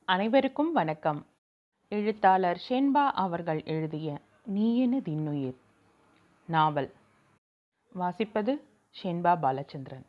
அனைவருக்கும் வணக்கம் எழுத்தாளர் ஷென்பா அவர்கள் எழுதிய நீயெனு தின்னுயிர் நாவல் வாசிப்பது ஷென்பா பாலச்சந்திரன்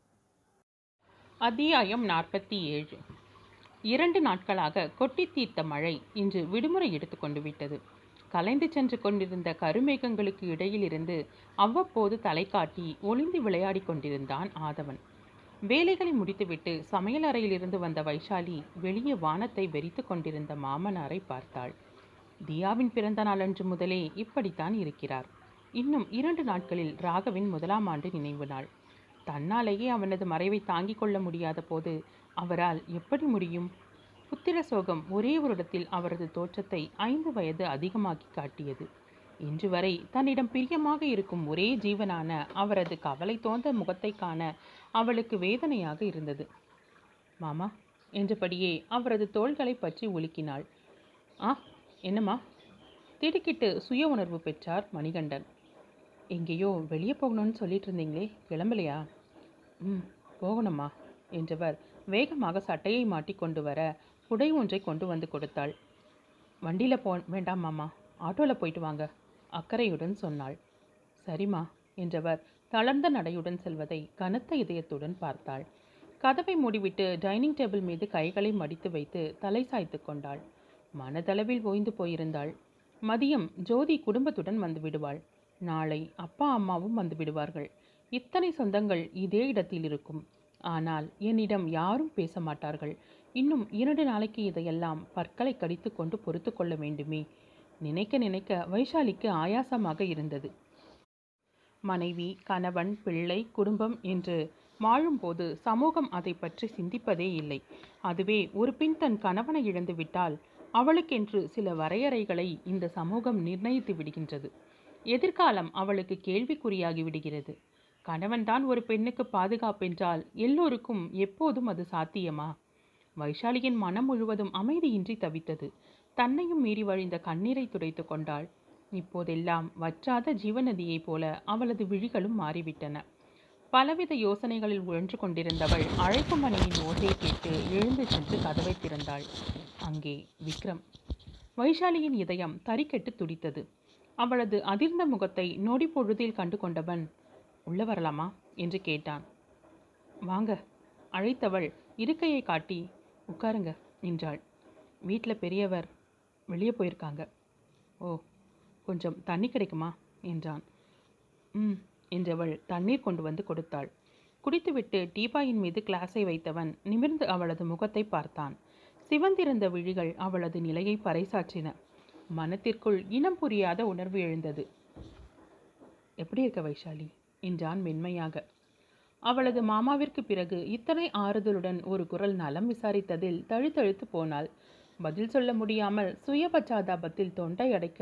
அத்தியாயம் நாற்பத்தி ஏழு இரண்டு நாட்களாக கொட்டி தீர்த்த மழை இன்று விடுமுறை எடுத்துக்கொண்டு விட்டது கலைந்து சென்று கொண்டிருந்த கருமேகங்களுக்கு இடையிலிருந்து அவ்வப்போது தலை காட்டி ஒளிந்து விளையாடிக் கொண்டிருந்தான் ஆதவன் வேலைகளை முடித்துவிட்டு சமையல் அறையிலிருந்து வந்த வைஷாலி வெளியே வானத்தை வெறித்து கொண்டிருந்த மாமனாரை பார்த்தாள் தியாவின் பிறந்த நாளன்று முதலே இப்படித்தான் இருக்கிறார் இன்னும் இரண்டு நாட்களில் ராகவின் முதலாம் ஆண்டு நினைவு நாள் தன்னாலேயே அவனது மறைவை தாங்கிக் கொள்ள முடியாத போது அவரால் எப்படி முடியும் புத்திர சோகம் ஒரே வருடத்தில் அவரது தோற்றத்தை ஐந்து வயது அதிகமாக்கி காட்டியது இன்று வரை தன்னிடம் பிரியமாக இருக்கும் ஒரே ஜீவனான அவரது கவலை தோன்ற முகத்தை காண அவளுக்கு வேதனையாக இருந்தது மாமா என்றபடியே அவரது தோள்களை பற்றி உலுக்கினாள் ஆ என்னம்மா திடுக்கிட்டு சுய உணர்வு பெற்றார் மணிகண்டன் எங்கேயோ வெளியே போகணும்னு சொல்லிட்டு இருந்தீங்களே கிளம்பலையா ம் போகணுமா என்றவர் வேகமாக சட்டையை மாட்டிக்கொண்டு வர குடை ஒன்றை கொண்டு வந்து கொடுத்தாள் வண்டியில் போ வேண்டாம் மாமா ஆட்டோவில் போயிட்டு வாங்க அக்கறையுடன் சொன்னாள் சரிம்மா என்றவர் தளர்ந்த நடையுடன் செல்வதை கனத்த இதயத்துடன் பார்த்தாள் கதவை மூடிவிட்டு டைனிங் டேபிள் மீது கைகளை மடித்து வைத்து தலை சாய்த்து கொண்டாள் மனதளவில் ஓய்ந்து போயிருந்தாள் மதியம் ஜோதி குடும்பத்துடன் வந்து விடுவாள் நாளை அப்பா அம்மாவும் வந்து விடுவார்கள் இத்தனை சொந்தங்கள் இதே இடத்தில் இருக்கும் ஆனால் என்னிடம் யாரும் பேச மாட்டார்கள் இன்னும் இரண்டு நாளைக்கு இதையெல்லாம் பற்களை கடித்து கொண்டு பொறுத்து கொள்ள வேண்டுமே நினைக்க நினைக்க வைஷாலிக்கு ஆயாசமாக இருந்தது மனைவி கணவன் பிள்ளை குடும்பம் என்று வாழும்போது சமூகம் அதை பற்றி சிந்திப்பதே இல்லை அதுவே ஒரு பெண் தன் கணவனை இழந்து விட்டால் அவளுக்கென்று சில வரையறைகளை இந்த சமூகம் நிர்ணயித்து விடுகின்றது எதிர்காலம் அவளுக்கு கேள்விக்குறியாகி விடுகிறது கணவன்தான் ஒரு பெண்ணுக்கு பாதுகாப்பென்றால் எல்லோருக்கும் எப்போதும் அது சாத்தியமா வைஷாலியின் மனம் முழுவதும் அமைதியின்றி தவித்தது தன்னையும் மீறி வழிந்த கண்ணீரை துடைத்து கொண்டாள் இப்போதெல்லாம் வற்றாத ஜீவநதியைப் போல அவளது விழிகளும் மாறிவிட்டன பலவித யோசனைகளில் உழன்று கொண்டிருந்தவள் அழைப்பு மணியின் ஓசையை கேட்டு எழுந்து சென்று கதவை திறந்தாள் அங்கே விக்ரம் வைஷாலியின் இதயம் தறிக்கெட்டு துடித்தது அவளது அதிர்ந்த முகத்தை நொடி பொழுதில் கண்டு கொண்டவன் உள்ள வரலாமா என்று கேட்டான் வாங்க அழைத்தவள் இருக்கையை காட்டி உட்காருங்க என்றாள் வீட்டில் பெரியவர் வெளியே போயிருக்காங்க ஓ கொஞ்சம் தண்ணி கிடைக்குமா என்றான் ம் என்றவள் தண்ணீர் கொண்டு வந்து கொடுத்தாள் குடித்துவிட்டு டீபாயின் மீது கிளாஸை வைத்தவன் நிமிர்ந்து அவளது முகத்தை பார்த்தான் சிவந்திருந்த விழிகள் அவளது நிலையை பறைசாற்றின மனத்திற்குள் இனம் புரியாத உணர்வு எழுந்தது எப்படி இருக்க வைஷாலி என்றான் மென்மையாக அவளது மாமாவிற்கு பிறகு இத்தனை ஆறுதலுடன் ஒரு குரல் நலம் விசாரித்ததில் தழுத்தழுத்து போனாள் பதில் சொல்ல முடியாமல் சுய பச்சாதாபத்தில் தொண்டை அடைக்க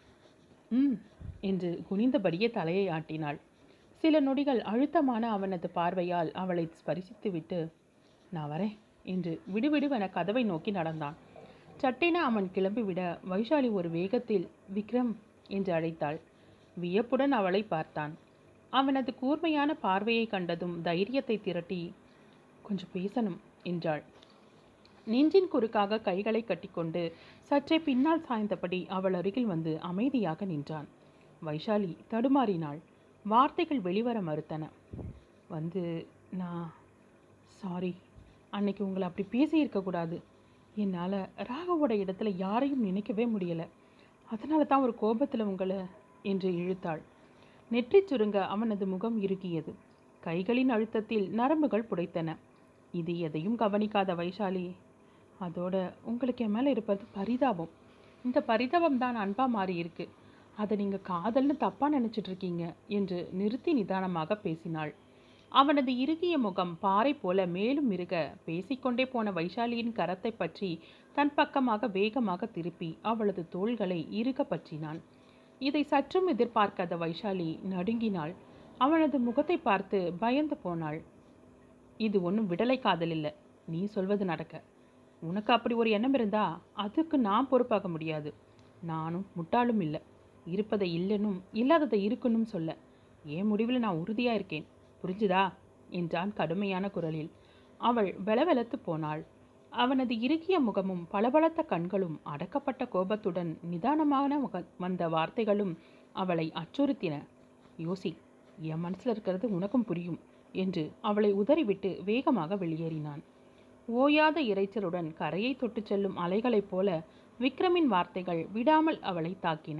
ம் என்று குனிந்தபடியே தலையை ஆட்டினாள் சில நொடிகள் அழுத்தமான அவனது பார்வையால் அவளை ஸ்பரிசித்துவிட்டு நான் வரேன் என்று விடுவிடுவென கதவை நோக்கி நடந்தான் சட்டென அவன் கிளம்பிவிட வைஷாலி ஒரு வேகத்தில் விக்ரம் என்று அழைத்தாள் வியப்புடன் அவளை பார்த்தான் அவனது கூர்மையான பார்வையை கண்டதும் தைரியத்தை திரட்டி கொஞ்சம் பேசணும் என்றாள் நெஞ்சின் குறுக்காக கைகளை கட்டிக்கொண்டு சற்றே பின்னால் சாய்ந்தபடி அவள் அருகில் வந்து அமைதியாக நின்றான் வைஷாலி தடுமாறினாள் வார்த்தைகள் வெளிவர மறுத்தன வந்து நான் சாரி அன்னைக்கு உங்களை அப்படி பேசியிருக்கக்கூடாது என்னால் ராகவோட இடத்துல யாரையும் நினைக்கவே முடியலை அதனால தான் ஒரு கோபத்தில் உங்களை என்று இழுத்தாள் நெற்றி சுருங்க அவனது முகம் இறுகியது கைகளின் அழுத்தத்தில் நரம்புகள் புடைத்தன இது எதையும் கவனிக்காத வைஷாலி அதோட உங்களுக்கு என் மேலே இருப்பது பரிதாபம் இந்த பரிதாபம் தான் அன்பா மாறி இருக்கு அதை நீங்கள் காதல்னு தப்பாக நினச்சிட்டு இருக்கீங்க என்று நிறுத்தி நிதானமாக பேசினாள் அவனது இறுகிய முகம் பாறை போல மேலும் மிருக பேசிக்கொண்டே போன வைஷாலியின் கரத்தை பற்றி தன் பக்கமாக வேகமாக திருப்பி அவளது தோள்களை இறுக பற்றினான் இதை சற்றும் எதிர்பார்க்காத வைஷாலி நடுங்கினாள் அவனது முகத்தை பார்த்து பயந்து போனாள் இது ஒன்றும் விடலை காதல் இல்லை நீ சொல்வது நடக்க உனக்கு அப்படி ஒரு எண்ணம் இருந்தா அதுக்கு நான் பொறுப்பாக முடியாது நானும் முட்டாளும் இல்லை இருப்பதை இல்லைன்னும் இல்லாததை இருக்குன்னும் சொல்ல என் முடிவில் நான் உறுதியாக இருக்கேன் புரிஞ்சுதா என்றான் கடுமையான குரலில் அவள் வெலவெலத்து போனாள் அவனது இறுகிய முகமும் பளபளத்த கண்களும் அடக்கப்பட்ட கோபத்துடன் நிதானமான முக- வந்த வார்த்தைகளும் அவளை அச்சுறுத்தின யோசி என் மனசுல இருக்கிறது உனக்கும் புரியும் என்று அவளை உதறிவிட்டு வேகமாக வெளியேறினான் ஓயாத இரைச்சலுடன் கரையை தொட்டுச் செல்லும் அலைகளைப் போல விக்ரமின் வார்த்தைகள் விடாமல் அவளை தாக்கின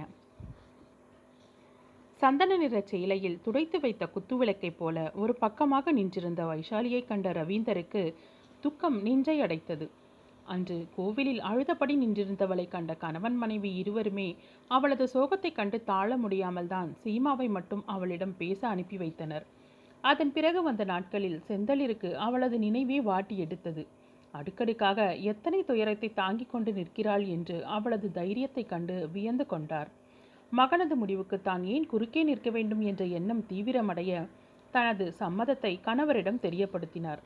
சந்தன நிற சேலையில் துடைத்து வைத்த குத்துவிளக்கைப் போல ஒரு பக்கமாக நின்றிருந்த வைஷாலியைக் கண்ட ரவீந்தருக்கு துக்கம் நெஞ்சை அடைத்தது அன்று கோவிலில் அழுதபடி நின்றிருந்தவளை கண்ட கணவன் மனைவி இருவருமே அவளது சோகத்தைக் கண்டு தாழ முடியாமல் தான் சீமாவை மட்டும் அவளிடம் பேச அனுப்பி வைத்தனர் அதன் பிறகு வந்த நாட்களில் செந்தளிருக்கு அவளது நினைவே வாட்டி எடுத்தது அடுக்கடுக்காக எத்தனை துயரத்தை தாங்கிக் கொண்டு நிற்கிறாள் என்று அவளது தைரியத்தைக் கண்டு வியந்து கொண்டார் மகனது முடிவுக்கு தான் ஏன் குறுக்கே நிற்க வேண்டும் என்ற எண்ணம் தீவிரமடைய தனது சம்மதத்தை கணவரிடம் தெரியப்படுத்தினார்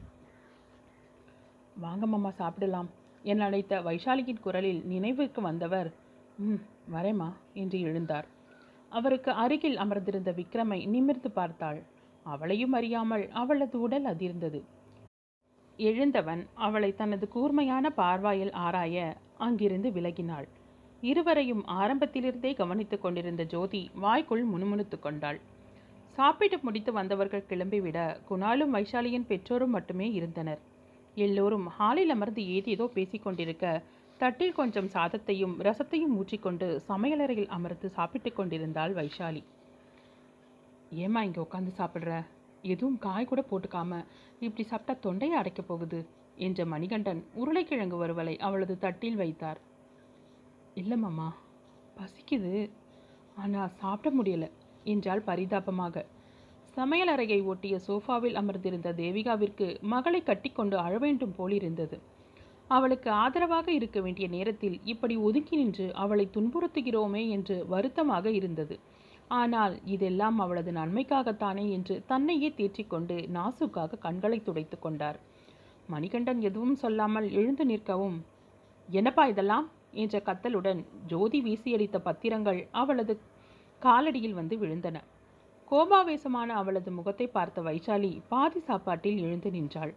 வாங்க மாமா சாப்பிடலாம் என அழைத்த வைஷாலியின் குரலில் நினைவுக்கு வந்தவர் ம் வரேம்மா என்று எழுந்தார் அவருக்கு அருகில் அமர்ந்திருந்த விக்ரமை நிமிர்ந்து பார்த்தாள் அவளையும் அறியாமல் அவளது உடல் அதிர்ந்தது எழுந்தவன் அவளை தனது கூர்மையான பார்வாயில் ஆராய அங்கிருந்து விலகினாள் இருவரையும் ஆரம்பத்திலிருந்தே கவனித்துக் கொண்டிருந்த ஜோதி வாய்க்குள் முணுமுணுத்துக் கொண்டாள் சாப்பிட்டு முடித்து வந்தவர்கள் கிளம்பிவிட குணாலும் வைஷாலியின் பெற்றோரும் மட்டுமே இருந்தனர் எல்லோரும் ஹாலில் அமர்ந்து ஏதேதோ பேசிக் கொண்டிருக்க தட்டில் கொஞ்சம் சாதத்தையும் ரசத்தையும் ஊற்றிக்கொண்டு சமையலறையில் அமர்ந்து சாப்பிட்டு கொண்டிருந்தாள் வைஷாலி ஏம்மா இங்கே உட்காந்து சாப்பிட்ற எதுவும் காய் கூட போட்டுக்காம இப்படி சாப்பிட்டா தொண்டையை அடைக்கப் போகுது என்ற மணிகண்டன் உருளைக்கிழங்கு வறுவலை அவளது தட்டில் வைத்தார் இல்லை மாமா பசிக்குது ஆனால் சாப்பிட முடியல என்றாள் பரிதாபமாக சமையலறையை ஒட்டிய சோஃபாவில் அமர்ந்திருந்த தேவிகாவிற்கு மகளை கட்டிக்கொண்டு அழ வேண்டும் போலிருந்தது அவளுக்கு ஆதரவாக இருக்க வேண்டிய நேரத்தில் இப்படி ஒதுக்கி நின்று அவளை துன்புறுத்துகிறோமே என்று வருத்தமாக இருந்தது ஆனால் இதெல்லாம் அவளது நன்மைக்காகத்தானே என்று தன்னையே தேற்றிக்கொண்டு நாசுக்காக கண்களை துடைத்து கொண்டார் மணிகண்டன் எதுவும் சொல்லாமல் எழுந்து நிற்கவும் என்னப்பா இதெல்லாம் என்ற கத்தலுடன் ஜோதி வீசியடித்த பத்திரங்கள் அவளது காலடியில் வந்து விழுந்தன கோபாவேசமான அவளது முகத்தை பார்த்த வைஷாலி பாதி சாப்பாட்டில் எழுந்து நின்றாள்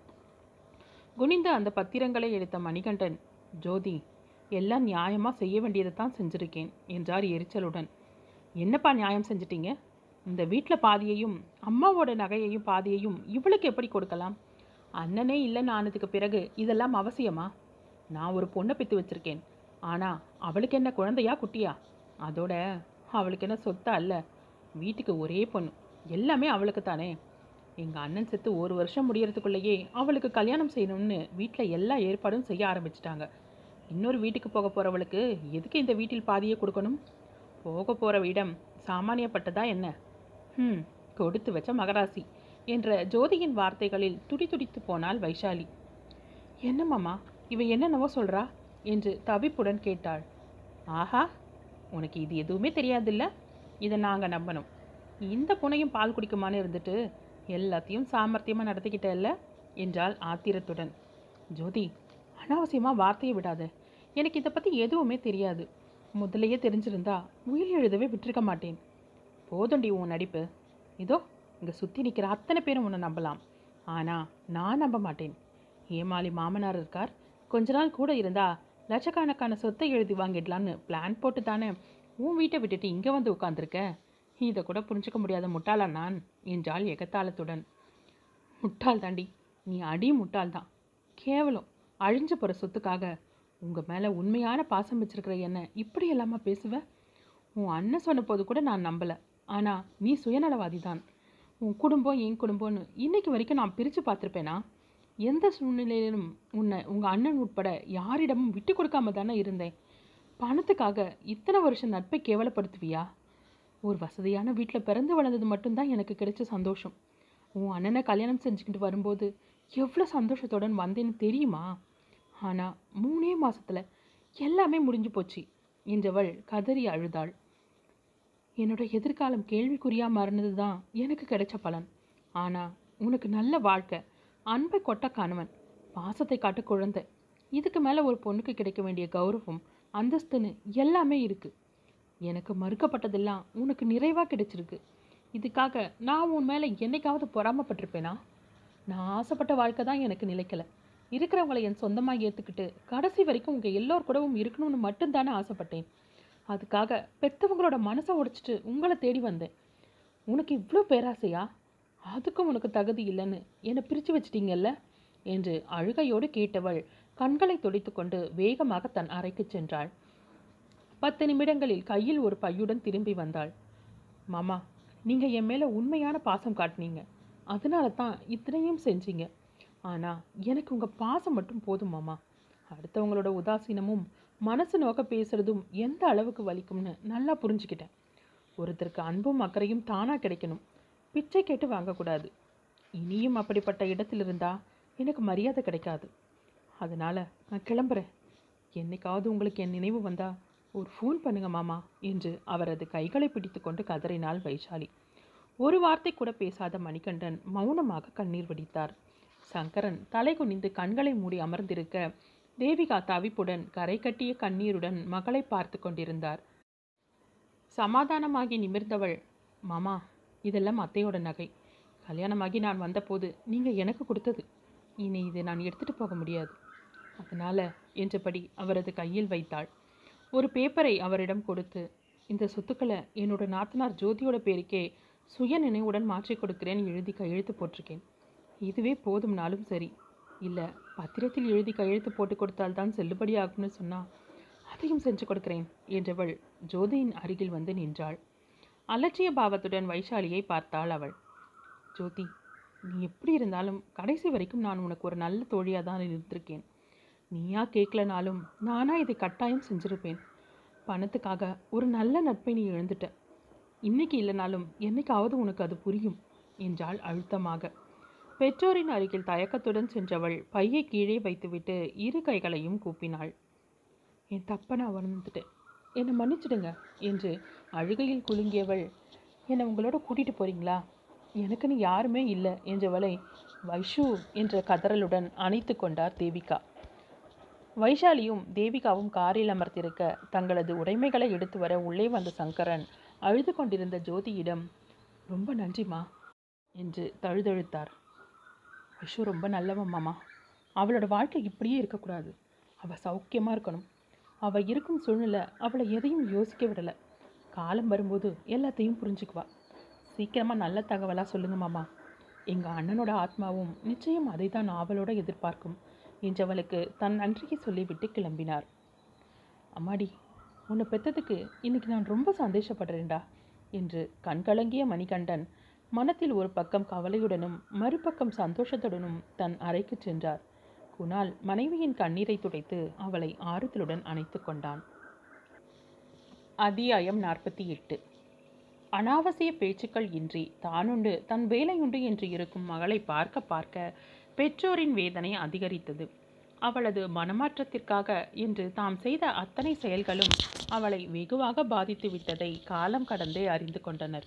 குனிந்து அந்த பத்திரங்களை எடுத்த மணிகண்டன் ஜோதி எல்லாம் நியாயமா செய்ய வேண்டியதை தான் செஞ்சிருக்கேன் என்றார் எரிச்சலுடன் என்னப்பா நியாயம் செஞ்சிட்டீங்க இந்த வீட்டில் பாதியையும் அம்மாவோட நகையையும் பாதியையும் இவளுக்கு எப்படி கொடுக்கலாம் அண்ணனே இல்லைன்னு ஆனதுக்கு பிறகு இதெல்லாம் அவசியமா நான் ஒரு பொண்ணை பெற்று வச்சிருக்கேன் ஆனால் அவளுக்கு என்ன குழந்தையா குட்டியா அதோட அவளுக்கு என்ன சொத்தா அல்ல வீட்டுக்கு ஒரே பொண்ணு எல்லாமே அவளுக்கு தானே எங்கள் அண்ணன் செத்து ஒரு வருஷம் முடியறதுக்குள்ளேயே அவளுக்கு கல்யாணம் செய்யணும்னு வீட்டில் எல்லா ஏற்பாடும் செய்ய ஆரம்பிச்சிட்டாங்க இன்னொரு வீட்டுக்கு போக போகிறவளுக்கு எதுக்கு இந்த வீட்டில் பாதியை கொடுக்கணும் போக போகிற இடம் சாமானியப்பட்டதா என்ன ம் கொடுத்து வச்ச மகராசி என்ற ஜோதியின் வார்த்தைகளில் துடி துடித்து போனாள் வைஷாலி என்ன மாமா இவ என்னென்னவோ சொல்றா என்று தவிப்புடன் கேட்டாள் ஆஹா உனக்கு இது எதுவுமே தெரியாதுல்ல இதை நாங்கள் நம்பணும் இந்த புனையும் பால் குடிக்குமான்னு இருந்துட்டு எல்லாத்தையும் சாமர்த்தியமாக நடத்திக்கிட்டல்ல என்றாள் ஆத்திரத்துடன் ஜோதி அனாவசியமாக வார்த்தையை விடாத எனக்கு இதை பற்றி எதுவுமே தெரியாது முதலையே தெரிஞ்சிருந்தா உயிர் எழுதவே விட்டிருக்க மாட்டேன் போதுண்டி உன் நடிப்பு இதோ இங்கே சுற்றி நிற்கிற அத்தனை பேரும் உன்னை நம்பலாம் ஆனால் நான் நம்ப மாட்டேன் ஏமாளி மாமனார் இருக்கார் கொஞ்ச நாள் கூட இருந்தா லட்சக்கணக்கான சொத்தை எழுதி வாங்கிடலான்னு பிளான் போட்டு தானே உன் வீட்டை விட்டுட்டு இங்கே வந்து உட்காந்துருக்க இதை கூட புரிஞ்சுக்க முடியாத முட்டாளா நான் என்றாள் எகத்தாளத்துடன் முட்டாள் தாண்டி நீ அடி முட்டாள் தான் கேவலம் அழிஞ்சு போகிற சொத்துக்காக உங்கள் மேலே உண்மையான பாசம் வச்சிருக்கிற என்ன இப்படி எல்லாமா பேசுவ உன் அண்ணன் சொன்ன போது கூட நான் நம்பலை ஆனால் நீ சுயநலவாதி தான் உன் குடும்பம் என் குடும்பம்னு இன்னைக்கு வரைக்கும் நான் பிரித்து பார்த்துருப்பேனா எந்த சூழ்நிலையிலும் உன்னை உங்கள் அண்ணன் உட்பட யாரிடமும் விட்டு கொடுக்காம தானே இருந்தேன் பணத்துக்காக இத்தனை வருஷம் நட்பை கேவலப்படுத்துவியா ஒரு வசதியான வீட்டில் பிறந்து வளர்ந்தது மட்டும்தான் எனக்கு கிடைச்ச சந்தோஷம் உன் அண்ணனை கல்யாணம் செஞ்சுக்கிட்டு வரும்போது எவ்வளோ சந்தோஷத்துடன் வந்தேன்னு தெரியுமா ஆனால் மூணே மாசத்துல எல்லாமே முடிஞ்சு போச்சு என்றவள் கதறி அழுதாள் என்னோட எதிர்காலம் கேள்விக்குறியா மறந்தது தான் எனக்கு கிடைச்ச பலன் ஆனால் உனக்கு நல்ல வாழ்க்கை அன்பை கொட்ட கணவன் பாசத்தை காட்ட குழந்தை இதுக்கு மேலே ஒரு பொண்ணுக்கு கிடைக்க வேண்டிய கௌரவம் அந்தஸ்துன்னு எல்லாமே இருக்கு எனக்கு மறுக்கப்பட்டதெல்லாம் உனக்கு நிறைவாக கிடைச்சிருக்கு இதுக்காக நான் உன் மேலே என்னைக்காவது பொறாமப்பட்டிருப்பேனா நான் ஆசைப்பட்ட வாழ்க்கை தான் எனக்கு நிலைக்கல இருக்கிறவங்களை என் சொந்தமாக ஏற்றுக்கிட்டு கடைசி வரைக்கும் உங்கள் எல்லோர் கூடவும் இருக்கணும்னு மட்டும்தானே ஆசைப்பட்டேன் அதுக்காக பெத்தவங்களோட மனசை உடைச்சிட்டு உங்களை தேடி வந்தேன் உனக்கு இவ்வளோ பேராசையா அதுக்கும் உனக்கு தகுதி இல்லைன்னு என்னை பிரித்து வச்சிட்டீங்கல்ல என்று அழுகையோடு கேட்டவள் கண்களை துடைத்துக்கொண்டு வேகமாக தன் அறைக்கு சென்றாள் பத்து நிமிடங்களில் கையில் ஒரு பையுடன் திரும்பி வந்தாள் மாமா நீங்கள் என் மேலே உண்மையான பாசம் காட்டினீங்க அதனால தான் இத்தனையும் செஞ்சீங்க ஆனால் எனக்கு உங்கள் பாசம் மட்டும் போதும் மாமா அடுத்தவங்களோட உதாசீனமும் மனசு நோக்க பேசுறதும் எந்த அளவுக்கு வலிக்கும்னு நல்லா புரிஞ்சுக்கிட்டேன் ஒருத்தருக்கு அன்பும் அக்கறையும் தானாக கிடைக்கணும் பிச்சை கேட்டு வாங்கக்கூடாது இனியும் அப்படிப்பட்ட இடத்தில் இருந்தா எனக்கு மரியாதை கிடைக்காது அதனால நான் கிளம்புறேன் என்னைக்காவது உங்களுக்கு என் நினைவு வந்தா ஒரு ஃபோன் பண்ணுங்க மாமா என்று அவரது கைகளை பிடித்துக்கொண்டு கதறினாள் வைஷாலி ஒரு வார்த்தை கூட பேசாத மணிகண்டன் மௌனமாக கண்ணீர் வடித்தார் சங்கரன் தலை குனிந்து கண்களை மூடி அமர்ந்திருக்க தேவிகா தவிப்புடன் கரை கட்டிய கண்ணீருடன் மகளை பார்த்து கொண்டிருந்தார் சமாதானமாகி நிமிர்ந்தவள் மாமா இதெல்லாம் அத்தையோட நகை கல்யாணமாகி நான் வந்தபோது நீங்கள் எனக்கு கொடுத்தது இனி இதை நான் எடுத்துகிட்டு போக முடியாது அதனால் என்றபடி அவரது கையில் வைத்தாள் ஒரு பேப்பரை அவரிடம் கொடுத்து இந்த சொத்துக்களை என்னோட நாத்தனார் ஜோதியோட பேருக்கே சுய நினைவுடன் மாற்றி கொடுக்கிறேன்னு எழுதி கையெழுத்து போட்டிருக்கேன் இதுவே போதும்னாலும் சரி இல்லை பத்திரத்தில் எழுதி கையெழுத்து போட்டு கொடுத்தால்தான் செல்லுபடி ஆகும்னு சொன்னால் அதையும் செஞ்சு கொடுக்கிறேன் என்றவள் ஜோதியின் அருகில் வந்து நின்றாள் அலட்சிய பாவத்துடன் வைஷாலியை பார்த்தாள் அவள் ஜோதி நீ எப்படி இருந்தாலும் கடைசி வரைக்கும் நான் உனக்கு ஒரு நல்ல தோழியாக தான் இருந்திருக்கேன் நீயா கேட்கலனாலும் நானா இதை கட்டாயம் செஞ்சிருப்பேன் பணத்துக்காக ஒரு நல்ல நட்பை நீ இழந்துட்ட இன்னைக்கு இல்லைனாலும் என்னைக்காவது உனக்கு அது புரியும் என்றாள் அழுத்தமாக பெற்றோரின் அருகில் தயக்கத்துடன் சென்றவள் பையை கீழே வைத்துவிட்டு இரு கைகளையும் கூப்பினாள் என் தப்பை நான் உணர்ந்துட்டேன் என்னை மன்னிச்சிடுங்க என்று அழுகையில் குலுங்கியவள் என்னை உங்களோட கூட்டிகிட்டு போறீங்களா எனக்குன்னு யாருமே இல்லை என்றவளை வைஷு என்ற கதறலுடன் அணைத்து கொண்டார் தேவிகா வைஷாலியும் தேவிகாவும் காரில் அமர்த்திருக்க தங்களது உடைமைகளை எடுத்து வர உள்ளே வந்த சங்கரன் அழுது கொண்டிருந்த ஜோதியிடம் ரொம்ப நன்றிம்மா என்று தழுதழுத்தார் வைஷு ரொம்ப நல்லவன் மாமா அவளோட வாழ்க்கை இப்படியே இருக்கக்கூடாது அவள் சௌக்கியமாக இருக்கணும் அவள் இருக்கும் சூழ்நிலை அவளை எதையும் யோசிக்க விடலை காலம் வரும்போது எல்லாத்தையும் புரிஞ்சுக்குவா சீக்கிரமாக நல்ல தகவலாக சொல்லுங்க மாமா எங்கள் அண்ணனோட ஆத்மாவும் நிச்சயம் அதை தான் ஆவலோட எதிர்பார்க்கும் என்றவளுக்கு தன் நன்றியை சொல்லிவிட்டு கிளம்பினார் அம்மாடி உன்னை பெற்றதுக்கு இன்னைக்கு நான் ரொம்ப சந்தோஷப்படுறேன்டா என்று கண்கலங்கிய மணிகண்டன் மனத்தில் ஒரு பக்கம் கவலையுடனும் மறுபக்கம் சந்தோஷத்துடனும் தன் அறைக்கு சென்றார் குணால் மனைவியின் கண்ணீரை துடைத்து அவளை ஆறுதலுடன் அணைத்து கொண்டான் அத்தியாயம் நாற்பத்தி எட்டு அனாவசிய பேச்சுக்கள் இன்றி தானுண்டு தன் வேலையுண்டு என்று இருக்கும் மகளை பார்க்க பார்க்க பெற்றோரின் வேதனை அதிகரித்தது அவளது மனமாற்றத்திற்காக என்று தாம் செய்த அத்தனை செயல்களும் அவளை வெகுவாக பாதித்து விட்டதை காலம் கடந்தே அறிந்து கொண்டனர்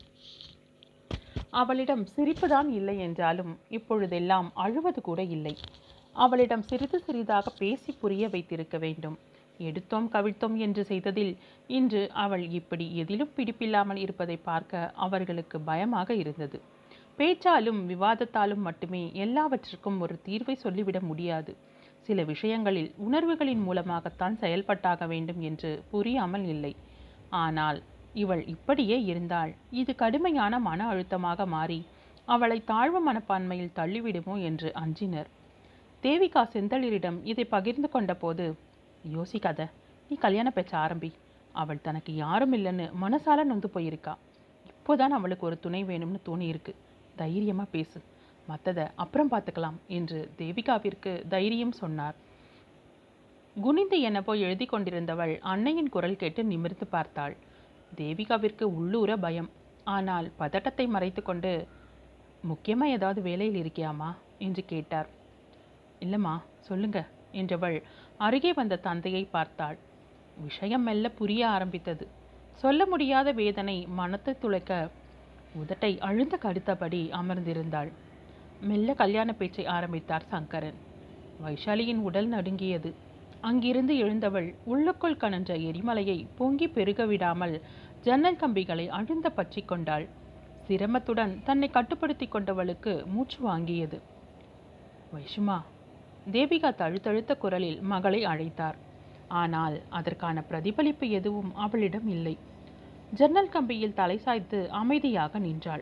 அவளிடம் சிரிப்புதான் இல்லை என்றாலும் இப்பொழுதெல்லாம் அழுவது கூட இல்லை அவளிடம் சிறிது சிறிதாக பேசி புரிய வைத்திருக்க வேண்டும் எடுத்தோம் கவிழ்த்தோம் என்று செய்ததில் இன்று அவள் இப்படி எதிலும் பிடிப்பில்லாமல் இருப்பதை பார்க்க அவர்களுக்கு பயமாக இருந்தது பேச்சாலும் விவாதத்தாலும் மட்டுமே எல்லாவற்றிற்கும் ஒரு தீர்வை சொல்லிவிட முடியாது சில விஷயங்களில் உணர்வுகளின் மூலமாகத்தான் செயல்பட்டாக வேண்டும் என்று புரியாமல் இல்லை ஆனால் இவள் இப்படியே இருந்தால் இது கடுமையான மன அழுத்தமாக மாறி அவளை தாழ்வு மனப்பான்மையில் தள்ளிவிடுமோ என்று அஞ்சினர் தேவிகா செந்தளிரிடம் இதை பகிர்ந்து கொண்டபோது யோசிக்காத நீ கல்யாண பேச்ச ஆரம்பி அவள் தனக்கு யாரும் இல்லைன்னு மனசால நொந்து போயிருக்கா இப்போதான் அவளுக்கு ஒரு துணை வேணும்னு தோணியிருக்கு தைரியமாக பேசு மற்றதை அப்புறம் பார்த்துக்கலாம் என்று தேவிகாவிற்கு தைரியம் சொன்னார் குனிந்து என போய் எழுதி கொண்டிருந்தவள் அன்னையின் குரல் கேட்டு நிமிர்ந்து பார்த்தாள் தேவிகாவிற்கு உள்ளூர பயம் ஆனால் பதட்டத்தை மறைத்துக்கொண்டு முக்கியமாக ஏதாவது வேலையில் இருக்கியாமா என்று கேட்டார் இல்லைம்மா சொல்லுங்க என்றவள் அருகே வந்த தந்தையை பார்த்தாள் விஷயம் மெல்ல புரிய ஆரம்பித்தது சொல்ல முடியாத வேதனை மனத்தை துளைக்க உதட்டை அழுந்த கடுத்தபடி அமர்ந்திருந்தாள் மெல்ல கல்யாண பேச்சை ஆரம்பித்தார் சங்கரன் வைஷாலியின் உடல் நடுங்கியது அங்கிருந்து எழுந்தவள் உள்ளுக்குள் கனன்ற எரிமலையை பொங்கி பெருக விடாமல் ஜன்னல் கம்பிகளை அழுந்த பற்றி கொண்டாள் சிரமத்துடன் தன்னை கட்டுப்படுத்தி கொண்டவளுக்கு மூச்சு வாங்கியது வைஷுமா தேவிகா தழுத்தழுத்த குரலில் மகளை அழைத்தார் ஆனால் அதற்கான பிரதிபலிப்பு எதுவும் அவளிடம் இல்லை ஜன்னல் கம்பியில் தலை சாய்த்து அமைதியாக நின்றாள்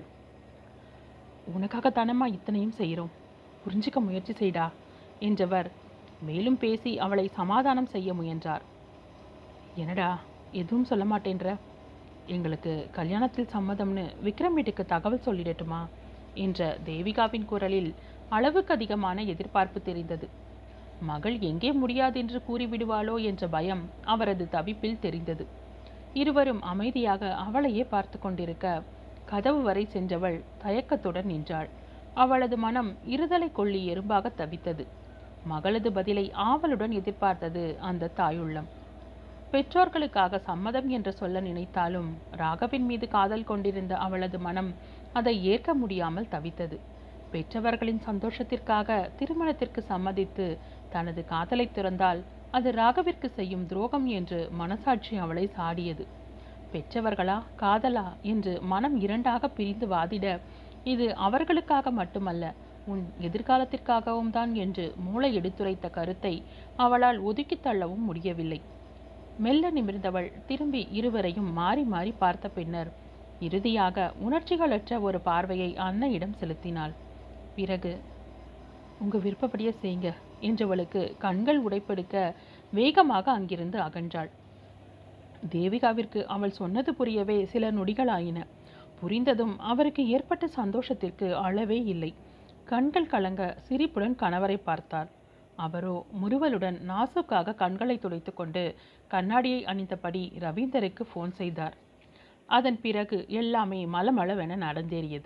உனக்காகத்தானம்மா இத்தனையும் செய்கிறோம் புரிஞ்சுக்க முயற்சி செய்டா என்றவர் மேலும் பேசி அவளை சமாதானம் செய்ய முயன்றார் என்னடா எதுவும் சொல்ல மாட்டேன்ற எங்களுக்கு கல்யாணத்தில் சம்மதம்னு விக்ரம் வீட்டுக்கு தகவல் சொல்லிடட்டுமா என்ற தேவிகாவின் குரலில் அளவுக்கு அதிகமான எதிர்பார்ப்பு தெரிந்தது மகள் எங்கே முடியாதென்று கூறிவிடுவாளோ என்ற பயம் அவரது தவிப்பில் தெரிந்தது இருவரும் அமைதியாக அவளையே பார்த்து கொண்டிருக்க கதவு வரை சென்றவள் தயக்கத்துடன் நின்றாள் அவளது மனம் இருதலை கொள்ளி எறும்பாக தவித்தது மகளது பதிலை ஆவலுடன் எதிர்பார்த்தது அந்த தாயுள்ளம் பெற்றோர்களுக்காக சம்மதம் என்று சொல்ல நினைத்தாலும் ராகவின் மீது காதல் கொண்டிருந்த அவளது மனம் அதை ஏற்க முடியாமல் தவித்தது பெற்றவர்களின் சந்தோஷத்திற்காக திருமணத்திற்கு சம்மதித்து தனது காதலை திறந்தால் அது ராகவிற்கு செய்யும் துரோகம் என்று மனசாட்சி அவளை சாடியது பெற்றவர்களா காதலா என்று மனம் இரண்டாக பிரிந்து வாதிட இது அவர்களுக்காக மட்டுமல்ல உன் எதிர்காலத்திற்காகவும் தான் என்று மூளை எடுத்துரைத்த கருத்தை அவளால் ஒதுக்கித் தள்ளவும் முடியவில்லை மெல்ல நிமிர்ந்தவள் திரும்பி இருவரையும் மாறி மாறி பார்த்த பின்னர் இறுதியாக உணர்ச்சிகளற்ற ஒரு பார்வையை அன்னையிடம் செலுத்தினாள் பிறகு உங்க விருப்பப்படியே செய்யுங்க என்றவளுக்கு கண்கள் உடைப்பெடுக்க வேகமாக அங்கிருந்து அகன்றாள் தேவிகாவிற்கு அவள் சொன்னது புரியவே சில நொடிகளாயின புரிந்ததும் அவருக்கு ஏற்பட்ட சந்தோஷத்திற்கு அளவே இல்லை கண்கள் கலங்க சிரிப்புடன் கணவரை பார்த்தார் அவரோ முறுவலுடன் நாசுக்காக கண்களை துடைத்துக்கொண்டு கண்ணாடியை அணிந்தபடி ரவீந்தருக்கு ஃபோன் செய்தார் அதன் பிறகு எல்லாமே மலமளவென நடந்தேறியது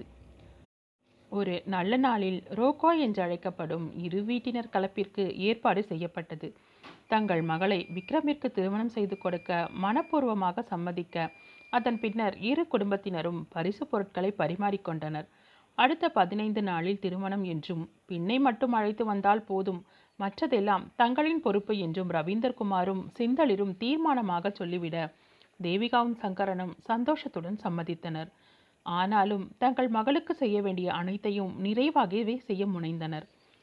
ஒரு நல்ல நாளில் ரோகோ என்று அழைக்கப்படும் இரு வீட்டினர் கலப்பிற்கு ஏற்பாடு செய்யப்பட்டது தங்கள் மகளை விக்ரமிற்கு திருமணம் செய்து கொடுக்க மனப்பூர்வமாக சம்மதிக்க அதன் பின்னர் இரு குடும்பத்தினரும் பரிசு பொருட்களை பரிமாறிக்கொண்டனர் அடுத்த பதினைந்து நாளில் திருமணம் என்றும் பின்னை மட்டும் அழைத்து வந்தால் போதும் மற்றதெல்லாம் தங்களின் பொறுப்பு என்றும் ரவீந்தர் குமாரும் செந்தளிரும் தீர்மானமாக சொல்லிவிட தேவிகாவும் சங்கரனும் சந்தோஷத்துடன் சம்மதித்தனர் ஆனாலும் தங்கள் மகளுக்கு செய்ய வேண்டிய அனைத்தையும் நிறைவாகவே செய்ய முனைந்தனர்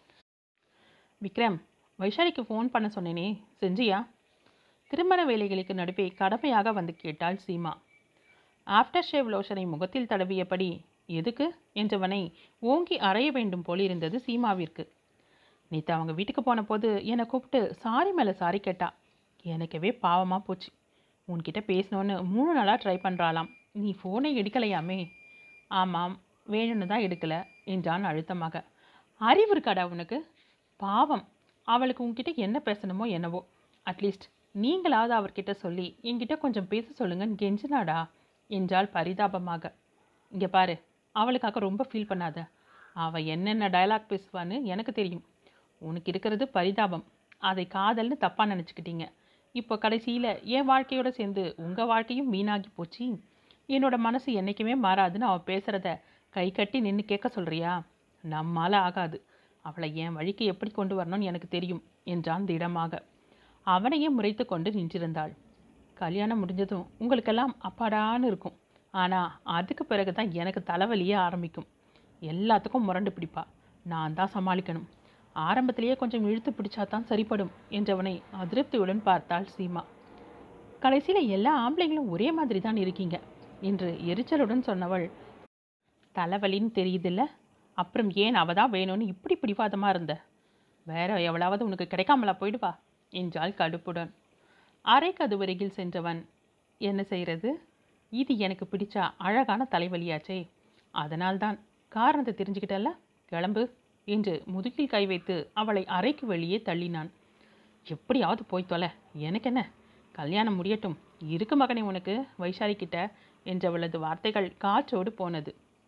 விக்ரம் வைஷாலிக்கு ஃபோன் பண்ண சொன்னேனே செஞ்சியா திருமண வேலைகளுக்கு நடுவே கடமையாக வந்து கேட்டாள் சீமா ஆஃப்டர் ஷேவ் லோஷனை முகத்தில் தடவியபடி எதுக்கு என்றவனை ஓங்கி அறைய வேண்டும் போலிருந்தது சீமாவிற்கு நேற்று அவங்க வீட்டுக்கு போன போது என்னை கூப்பிட்டு சாரி மேலே சாரி கேட்டா எனக்கவே பாவமாக போச்சு உன்கிட்ட பேசணுன்னு மூணு நாளாக ட்ரை பண்ணுறாளாம் நீ ஃபோனை எடுக்கலையாமே ஆமாம் வேணும்னு தான் எடுக்கலை என்றான் அழுத்தமாக அறிவு இருக்காடா உனக்கு பாவம் அவளுக்கு உன்கிட்ட என்ன பேசணுமோ என்னவோ அட்லீஸ்ட் நீங்களாவது அவர்கிட்ட சொல்லி என்கிட்ட கொஞ்சம் பேச சொல்லுங்கன்னு கெஞ்சினாடா என்றாள் பரிதாபமாக இங்கே பாரு அவளுக்காக ரொம்ப ஃபீல் பண்ணாத அவள் என்னென்ன டயலாக் பேசுவான்னு எனக்கு தெரியும் உனக்கு இருக்கிறது பரிதாபம் அதை காதல்னு தப்பாக நினச்சிக்கிட்டீங்க இப்போ கடைசியில் என் வாழ்க்கையோட சேர்ந்து உங்கள் வாழ்க்கையும் வீணாகி போச்சு என்னோட மனசு என்றைக்குமே மாறாதுன்னு அவள் பேசுகிறத கை கட்டி நின்று கேட்க சொல்கிறியா நம்மால் ஆகாது அவளை என் வழிக்கு எப்படி கொண்டு வரணும்னு எனக்கு தெரியும் என்றான் திடமாக அவனையே முறைத்து கொண்டு நின்றிருந்தாள் கல்யாணம் முடிஞ்சதும் உங்களுக்கெல்லாம் அப்பாடான்னு இருக்கும் ஆனால் அதுக்கு பிறகு தான் எனக்கு தலைவலியே ஆரம்பிக்கும் எல்லாத்துக்கும் முரண்டு பிடிப்பா நான் தான் சமாளிக்கணும் ஆரம்பத்திலேயே கொஞ்சம் இழுத்து பிடிச்சா தான் சரிப்படும் என்றவனை அதிருப்தியுடன் பார்த்தாள் சீமா கடைசியில் எல்லா ஆம்பளைங்களும் ஒரே மாதிரி தான் இருக்கீங்க என்று எரிச்சலுடன் சொன்னவள் தலைவலின்னு தெரியுதில்ல அப்புறம் ஏன் அவ தான் வேணும்னு இப்படி பிடிவாதமாக இருந்த வேற எவ்வளவாவது உனக்கு கிடைக்காமலா போயிடுவா என்றாள் கடுப்புடன் அரை கதுவருகில் சென்றவன் என்ன செய்கிறது இது எனக்கு பிடிச்ச அழகான தலைவலியாச்சே அதனால்தான் காரணத்தை தெரிஞ்சுக்கிட்டல்ல கிளம்பு என்று முதுகில் கை வைத்து அவளை அறைக்கு வெளியே தள்ளினான் எப்படியாவது போய் தொலை எனக்கு என்ன கல்யாணம் முடியட்டும் இருக்கு மகனே உனக்கு வைஷாலி கிட்ட என்றவளது வார்த்தைகள் காற்றோடு போனது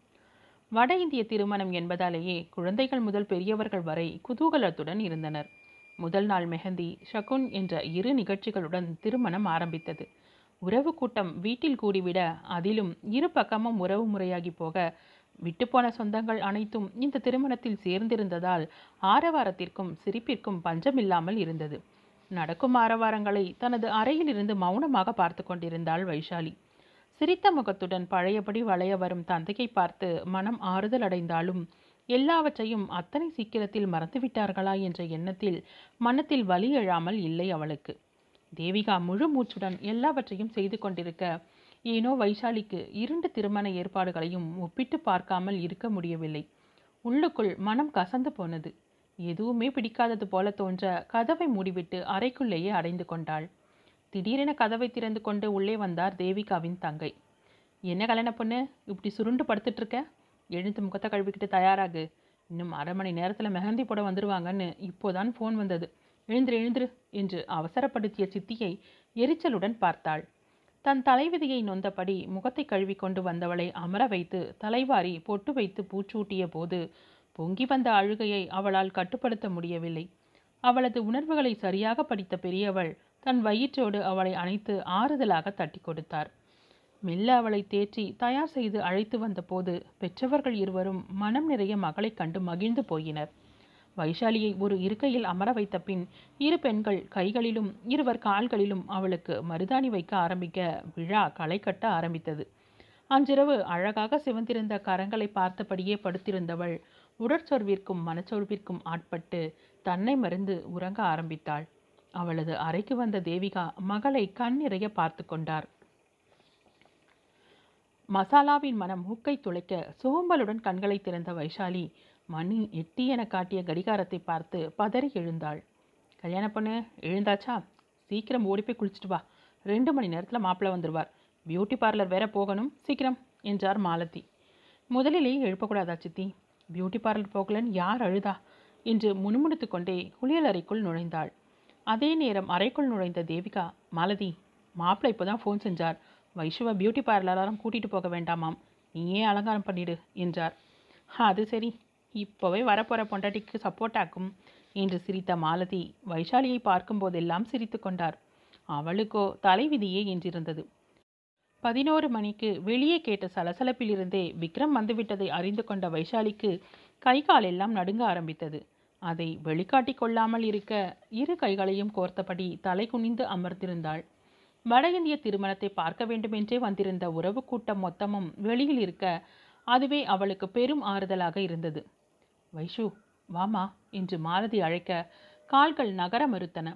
வட இந்திய திருமணம் என்பதாலேயே குழந்தைகள் முதல் பெரியவர்கள் வரை குதூகலத்துடன் இருந்தனர் முதல் நாள் மெஹந்தி ஷகுன் என்ற இரு நிகழ்ச்சிகளுடன் திருமணம் ஆரம்பித்தது உறவு கூட்டம் வீட்டில் கூடிவிட அதிலும் இரு பக்கமும் உறவு முறையாகி போக விட்டுப்போன சொந்தங்கள் அனைத்தும் இந்த திருமணத்தில் சேர்ந்திருந்ததால் ஆரவாரத்திற்கும் சிரிப்பிற்கும் பஞ்சமில்லாமல் இருந்தது நடக்கும் ஆரவாரங்களை தனது அறையில் இருந்து மௌனமாக பார்த்து கொண்டிருந்தாள் வைஷாலி சிரித்த முகத்துடன் பழையபடி வளைய வரும் தந்தையை பார்த்து மனம் ஆறுதல் அடைந்தாலும் எல்லாவற்றையும் அத்தனை சீக்கிரத்தில் மறந்துவிட்டார்களா என்ற எண்ணத்தில் மனத்தில் வலி எழாமல் இல்லை அவளுக்கு தேவிகா முழு மூச்சுடன் எல்லாவற்றையும் செய்து கொண்டிருக்க ஏனோ வைஷாலிக்கு இரண்டு திருமண ஏற்பாடுகளையும் ஒப்பிட்டு பார்க்காமல் இருக்க முடியவில்லை உள்ளுக்குள் மனம் கசந்து போனது எதுவுமே பிடிக்காதது போல தோன்ற கதவை மூடிவிட்டு அறைக்குள்ளேயே அடைந்து கொண்டாள் திடீரென கதவை திறந்து கொண்டு உள்ளே வந்தார் தேவிகாவின் தங்கை என்ன கல்யாண பொண்ணு இப்படி சுருண்டு படுத்துட்டு இருக்க எழுந்து முகத்தை கழுவிக்கிட்டு தயாராகு இன்னும் அரை மணி நேரத்தில் மெஹந்தி போட வந்துருவாங்கன்னு இப்போதான் ஃபோன் வந்தது எழுந்திரு எழுந்திரு என்று அவசரப்படுத்திய சித்தியை எரிச்சலுடன் பார்த்தாள் தன் தலைவிதியை நொந்தபடி முகத்தை கழுவி கொண்டு வந்தவளை அமர வைத்து தலைவாரி பொட்டு வைத்து பூச்சூட்டிய போது பொங்கி வந்த அழுகையை அவளால் கட்டுப்படுத்த முடியவில்லை அவளது உணர்வுகளை சரியாக படித்த பெரியவள் தன் வயிற்றோடு அவளை அணைத்து ஆறுதலாக தட்டி கொடுத்தார் மெல்ல அவளை தேற்றி தயார் செய்து அழைத்து வந்தபோது பெற்றவர்கள் இருவரும் மனம் நிறைய மகளைக் கண்டு மகிழ்ந்து போயினர் வைஷாலியை ஒரு இருக்கையில் அமர வைத்த பின் இரு பெண்கள் கைகளிலும் இருவர் கால்களிலும் அவளுக்கு மருதாணி வைக்க ஆரம்பிக்க விழா களை கட்ட ஆரம்பித்தது அன்றிரவு அழகாக சிவந்திருந்த கரங்களை பார்த்தபடியே படுத்திருந்தவள் உடற்சோர்விற்கும் மனச்சோர்விற்கும் ஆட்பட்டு தன்னை மறந்து உறங்க ஆரம்பித்தாள் அவளது அறைக்கு வந்த தேவிகா மகளை கண் நிறைய பார்த்து கொண்டார் மசாலாவின் மனம் மூக்கை துளைக்க சோம்பலுடன் கண்களை திறந்த வைஷாலி மணி எட்டி என காட்டிய கடிகாரத்தை பார்த்து பதறி எழுந்தாள் கல்யாண பொண்ணு எழுந்தாச்சா சீக்கிரம் ஓடி போய் குளிச்சுட்டு வா ரெண்டு மணி நேரத்தில் மாப்பிள்ளை வந்துடுவார் பியூட்டி பார்லர் வேற போகணும் சீக்கிரம் என்றார் மாலதி முதலிலேயே எழுப்பக்கூடாதா சித்தி பியூட்டி பார்லர் போகலன்னு யார் அழுதா என்று முணுமுணுத்து கொண்டே குளியல் அறைக்குள் நுழைந்தாள் அதே நேரம் அறைக்குள் நுழைந்த தேவிகா மாலதி மாப்பிள்ளை இப்போ தான் ஃபோன் செஞ்சார் வைஷுவை பியூட்டி பார்லராரும் கூட்டிகிட்டு போக வேண்டாமாம் நீயே அலங்காரம் பண்ணிடு என்றார் அது சரி இப்போவே வரப்போகிற பொண்டாட்டிக்கு சப்போர்ட் ஆக்கும் என்று சிரித்த மாலதி வைஷாலியை பார்க்கும்போதெல்லாம் சிரித்து கொண்டார் அவளுக்கோ தலைவிதியே என்றிருந்தது பதினோரு மணிக்கு வெளியே கேட்ட சலசலப்பிலிருந்தே விக்ரம் வந்துவிட்டதை அறிந்து கொண்ட வைஷாலிக்கு கை காலெல்லாம் நடுங்க ஆரம்பித்தது அதை வெளிக்காட்டிக் கொள்ளாமல் இருக்க இரு கைகளையும் கோர்த்தபடி தலை குனிந்து அமர்ந்திருந்தாள் வட இந்திய திருமணத்தை பார்க்க வேண்டுமென்றே வந்திருந்த உறவு கூட்டம் மொத்தமும் வெளியில் இருக்க அதுவே அவளுக்கு பெரும் ஆறுதலாக இருந்தது வைஷு வாமா என்று மாலதி அழைக்க கால்கள் நகர மறுத்தன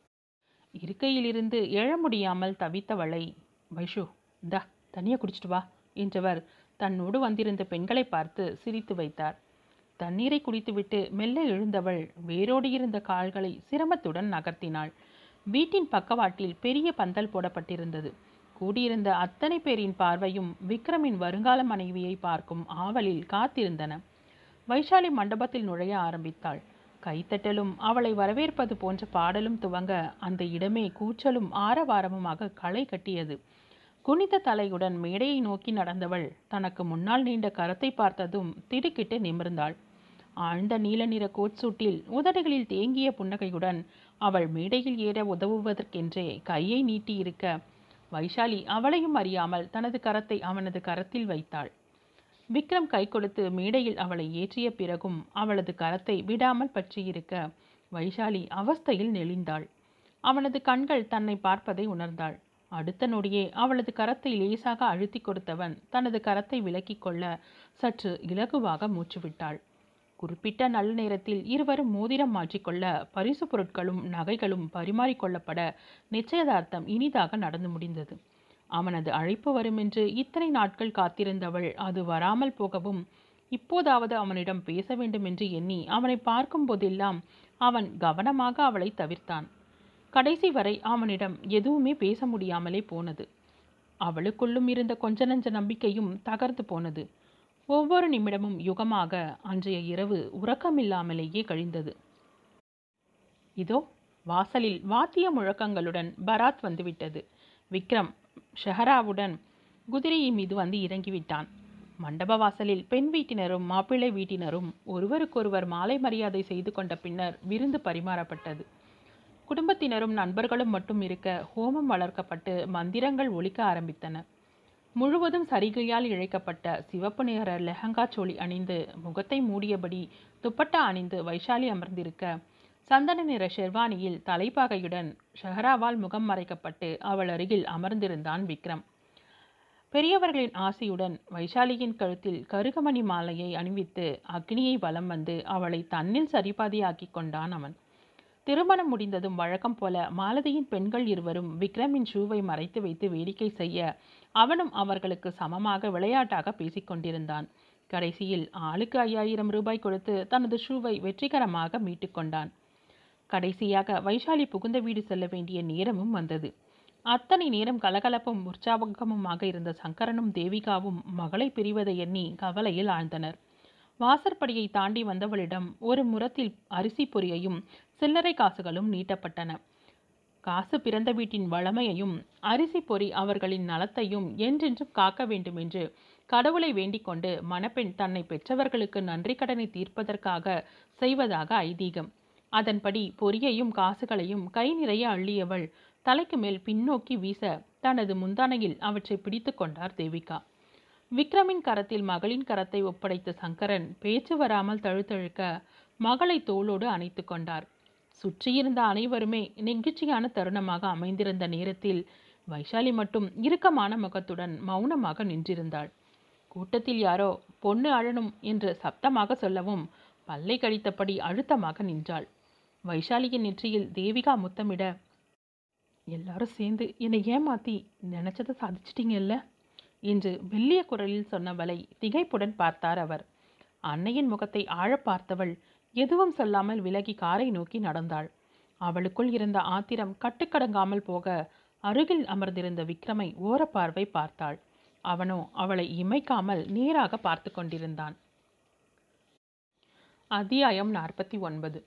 இருக்கையிலிருந்து எழ முடியாமல் தவித்தவளை வைஷு இந்தா தண்ணியை குடிச்சிட்டு வா என்றவர் தன்னோடு வந்திருந்த பெண்களை பார்த்து சிரித்து வைத்தார் தண்ணீரை குடித்துவிட்டு மெல்ல எழுந்தவள் வேரோடு இருந்த கால்களை சிரமத்துடன் நகர்த்தினாள் வீட்டின் பக்கவாட்டில் பெரிய பந்தல் போடப்பட்டிருந்தது கூடியிருந்த அத்தனை பேரின் பார்வையும் விக்ரமின் வருங்கால மனைவியை பார்க்கும் ஆவலில் காத்திருந்தன வைஷாலி மண்டபத்தில் நுழைய ஆரம்பித்தாள் கைத்தட்டலும் அவளை வரவேற்பது போன்ற பாடலும் துவங்க அந்த இடமே கூச்சலும் ஆரவாரமுமாக களை கட்டியது குனிந்த தலையுடன் மேடையை நோக்கி நடந்தவள் தனக்கு முன்னால் நீண்ட கரத்தை பார்த்ததும் திடுக்கிட்டு நிமிர்ந்தாள் ஆழ்ந்த நீல நிற கோட் சூட்டில் உதடுகளில் தேங்கிய புன்னகையுடன் அவள் மேடையில் ஏற உதவுவதற்கென்றே கையை நீட்டி இருக்க வைஷாலி அவளையும் அறியாமல் தனது கரத்தை அவனது கரத்தில் வைத்தாள் விக்ரம் கை கொடுத்து மேடையில் அவளை ஏற்றிய பிறகும் அவளது கரத்தை விடாமல் பற்றியிருக்க வைஷாலி அவஸ்தையில் நெளிந்தாள் அவனது கண்கள் தன்னை பார்ப்பதை உணர்ந்தாள் அடுத்த நொடியே அவளது கரத்தை லேசாக அழுத்தி கொடுத்தவன் தனது கரத்தை விலக்கிக் கொள்ள சற்று இலகுவாக மூச்சுவிட்டாள் குறிப்பிட்ட நல்ல நேரத்தில் இருவரும் மோதிரம் மாற்றிக்கொள்ள பரிசு பொருட்களும் நகைகளும் பரிமாறிக்கொள்ளப்பட நிச்சயதார்த்தம் இனிதாக நடந்து முடிந்தது அவனது அழைப்பு வருமென்று இத்தனை நாட்கள் காத்திருந்தவள் அது வராமல் போகவும் இப்போதாவது அவனிடம் பேச வேண்டுமென்று எண்ணி அவனை பார்க்கும் போதெல்லாம் அவன் கவனமாக அவளை தவிர்த்தான் கடைசி வரை அவனிடம் எதுவுமே பேச முடியாமலே போனது அவளுக்குள்ளும் இருந்த கொஞ்ச நஞ்ச நம்பிக்கையும் தகர்ந்து போனது ஒவ்வொரு நிமிடமும் யுகமாக அன்றைய இரவு உறக்கமில்லாமலேயே கழிந்தது இதோ வாசலில் வாத்திய முழக்கங்களுடன் பராத் வந்துவிட்டது விக்ரம் ஷெஹராவுடன் குதிரையின் மீது வந்து இறங்கிவிட்டான் மண்டப வாசலில் பெண் வீட்டினரும் மாப்பிள்ளை வீட்டினரும் ஒருவருக்கொருவர் மாலை மரியாதை செய்து கொண்ட பின்னர் விருந்து பரிமாறப்பட்டது குடும்பத்தினரும் நண்பர்களும் மட்டும் இருக்க ஹோமம் வளர்க்கப்பட்டு மந்திரங்கள் ஒலிக்க ஆரம்பித்தன முழுவதும் சரிகையால் இழைக்கப்பட்ட சிவப்பு நிற லெஹங்கா சோழி அணிந்து முகத்தை மூடியபடி துப்பட்டா அணிந்து வைஷாலி அமர்ந்திருக்க சந்தன நிற ஷெர்வானியில் தலைப்பாகையுடன் ஷஹராவால் முகம் மறைக்கப்பட்டு அவள் அருகில் அமர்ந்திருந்தான் விக்ரம் பெரியவர்களின் ஆசையுடன் வைஷாலியின் கழுத்தில் கருகமணி மாலையை அணிவித்து அக்னியை வலம் வந்து அவளை தன்னில் சரிபாதியாக்கி கொண்டான் அவன் திருமணம் முடிந்ததும் வழக்கம் போல மாலதியின் பெண்கள் இருவரும் விக்ரமின் ஷூவை மறைத்து வைத்து வேடிக்கை செய்ய அவனும் அவர்களுக்கு சமமாக விளையாட்டாக பேசிக்கொண்டிருந்தான் கடைசியில் ஆளுக்கு ஐயாயிரம் ரூபாய் கொடுத்து தனது ஷூவை வெற்றிகரமாக மீட்டுக்கொண்டான் கடைசியாக வைஷாலி புகுந்த வீடு செல்ல வேண்டிய நேரமும் வந்தது அத்தனை நேரம் கலகலப்பும் உற்சாகமுமாக இருந்த சங்கரனும் தேவிகாவும் மகளை பிரிவதை எண்ணி கவலையில் ஆழ்ந்தனர் வாசற்படியை தாண்டி வந்தவளிடம் ஒரு முரத்தில் அரிசி பொரியையும் சில்லறை காசுகளும் நீட்டப்பட்டன காசு பிறந்த வீட்டின் வளமையையும் அரிசி பொறி அவர்களின் நலத்தையும் என்றென்றும் காக்க வேண்டுமென்று கடவுளை வேண்டிக் கொண்டு மணப்பெண் தன்னை பெற்றவர்களுக்கு நன்றி கடனை தீர்ப்பதற்காக செய்வதாக ஐதீகம் அதன்படி பொரியையும் காசுகளையும் கை நிறைய அள்ளியவள் தலைக்கு மேல் பின்னோக்கி வீச தனது முந்தானையில் அவற்றை பிடித்து கொண்டார் தேவிகா விக்ரமின் கரத்தில் மகளின் கரத்தை ஒப்படைத்த சங்கரன் பேச்சு வராமல் தழுத்தழுக்க மகளை தோளோடு அணைத்து கொண்டார் சுற்றியிருந்த அனைவருமே நெகிழ்ச்சியான தருணமாக அமைந்திருந்த நேரத்தில் வைஷாலி மட்டும் இறுக்கமான முகத்துடன் மௌனமாக நின்றிருந்தாள் கூட்டத்தில் யாரோ பொண்ணு அழணும் என்று சப்தமாக சொல்லவும் பல்லை கடித்தபடி அழுத்தமாக நின்றாள் வைஷாலியின் நெற்றியில் தேவிகா முத்தமிட எல்லாரும் சேர்ந்து என்னை ஏமாத்தி நினைச்சதை சாதிச்சிட்டீங்கல்ல என்று மெல்லிய குரலில் சொன்னவளை திகைப்புடன் பார்த்தார் அவர் அன்னையின் முகத்தை ஆழ பார்த்தவள் எதுவும் சொல்லாமல் விலகி காரை நோக்கி நடந்தாள் அவளுக்குள் இருந்த ஆத்திரம் கட்டுக்கடங்காமல் போக அருகில் அமர்ந்திருந்த விக்ரமை ஓரப்பார்வை பார்த்தாள் அவனோ அவளை இமைக்காமல் நேராக பார்த்து கொண்டிருந்தான் அத்தியாயம் நாற்பத்தி ஒன்பது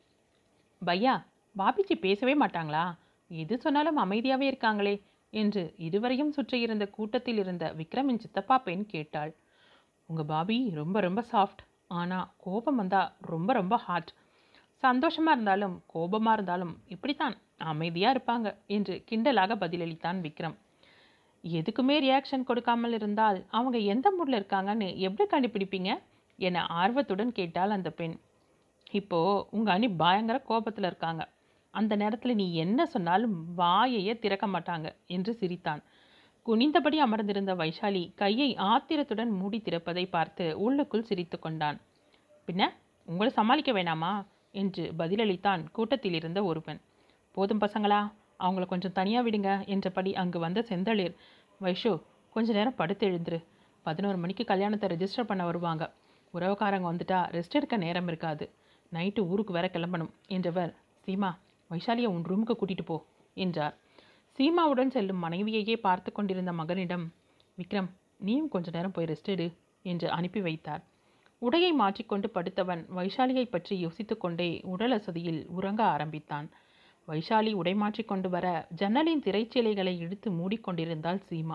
பையா பாபிஜி பேசவே மாட்டாங்களா எது சொன்னாலும் அமைதியாகவே இருக்காங்களே என்று இருவரையும் சுற்றியிருந்த கூட்டத்தில் இருந்த விக்ரமின் சித்தப்பா பெண் கேட்டாள் உங்கள் பாபி ரொம்ப ரொம்ப சாஃப்ட் ஆனால் கோபம் வந்தால் ரொம்ப ரொம்ப ஹாட் சந்தோஷமாக இருந்தாலும் கோபமாக இருந்தாலும் இப்படித்தான் அமைதியாக இருப்பாங்க என்று கிண்டலாக பதிலளித்தான் விக்ரம் எதுக்குமே ரியாக்ஷன் கொடுக்காமல் இருந்தால் அவங்க எந்த மூடில் இருக்காங்கன்னு எப்படி கண்டுபிடிப்பீங்க என ஆர்வத்துடன் கேட்டாள் அந்த பெண் இப்போ உங்கள் அணி பயங்கர கோபத்தில் இருக்காங்க அந்த நேரத்தில் நீ என்ன சொன்னாலும் வாயையே திறக்க மாட்டாங்க என்று சிரித்தான் குனிந்தபடி அமர்ந்திருந்த வைஷாலி கையை ஆத்திரத்துடன் மூடி திறப்பதை பார்த்து உள்ளுக்குள் சிரித்து கொண்டான் பின்ன உங்களை சமாளிக்க வேணாமா என்று பதிலளித்தான் கூட்டத்தில் இருந்த ஒருவன் போதும் பசங்களா அவங்கள கொஞ்சம் தனியாக விடுங்க என்றபடி அங்கு வந்த செந்தளிர் வைஷு கொஞ்ச நேரம் படுத்து எழுந்துரு பதினோரு மணிக்கு கல்யாணத்தை ரெஜிஸ்டர் பண்ண வருவாங்க உறவுக்காரங்க வந்துட்டா ரெஸ்ட் எடுக்க நேரம் இருக்காது நைட்டு ஊருக்கு வேற கிளம்பணும் என்றவர் சீமா வைஷாலியை உன் ரூமுக்கு கூட்டிட்டு போ என்றார் சீமாவுடன் செல்லும் மனைவியையே பார்த்து கொண்டிருந்த மகனிடம் விக்ரம் நீயும் கொஞ்ச நேரம் போய் ரெஸ்ட் எடு என்று அனுப்பி வைத்தார் உடையை மாற்றிக்கொண்டு படுத்தவன் வைஷாலியை பற்றி யோசித்துக்கொண்டே உடல் அசதியில் உறங்க ஆரம்பித்தான் வைஷாலி உடை மாற்றிக் கொண்டு வர ஜன்னலின் திரைச்சீலைகளை இழுத்து மூடிக்கொண்டிருந்தாள் சீமா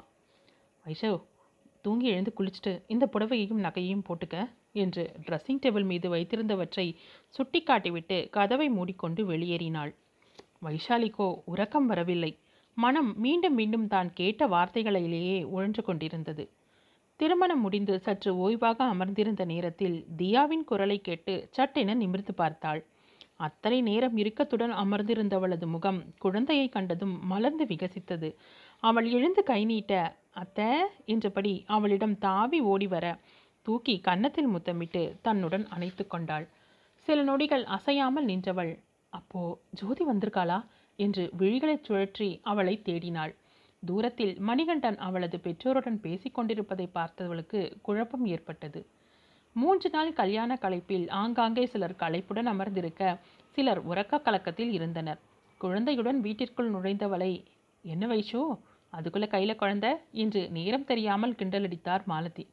வைஷவ் தூங்கி எழுந்து குளிச்சுட்டு இந்த புடவையையும் நகையையும் போட்டுக்க என்று ட்ரெஸ்ஸிங் டேபிள் மீது வைத்திருந்தவற்றை சுட்டிக்காட்டிவிட்டு கதவை மூடிக்கொண்டு வெளியேறினாள் வைஷாலிக்கோ உறக்கம் வரவில்லை மனம் மீண்டும் மீண்டும் தான் கேட்ட வார்த்தைகளிலேயே உழன்று கொண்டிருந்தது திருமணம் முடிந்து சற்று ஓய்வாக அமர்ந்திருந்த நேரத்தில் தியாவின் குரலை கேட்டு சட்டென நிமிர்ந்து பார்த்தாள் அத்தனை நேரம் இறுக்கத்துடன் அமர்ந்திருந்தவளது முகம் குழந்தையை கண்டதும் மலர்ந்து விகசித்தது அவள் எழுந்து கை நீட்ட அத்தை என்றபடி அவளிடம் தாவி ஓடி வர தூக்கி கன்னத்தில் முத்தமிட்டு தன்னுடன் அணைத்து கொண்டாள் சில நொடிகள் அசையாமல் நின்றவள் அப்போ ஜோதி வந்திருக்காளா என்று விழிகளைச் சுழற்றி அவளை தேடினாள் தூரத்தில் மணிகண்டன் அவளது பெற்றோருடன் பேசிக்கொண்டிருப்பதை பார்த்தவளுக்கு குழப்பம் ஏற்பட்டது மூன்று நாள் கல்யாண களைப்பில் ஆங்காங்கே சிலர் களைப்புடன் அமர்ந்திருக்க சிலர் உறக்க கலக்கத்தில் இருந்தனர் குழந்தையுடன் வீட்டிற்குள் நுழைந்தவளை என்ன வைஷோ அதுக்குள்ள கையில குழந்தை என்று நேரம் தெரியாமல் கிண்டலடித்தார் மாலதி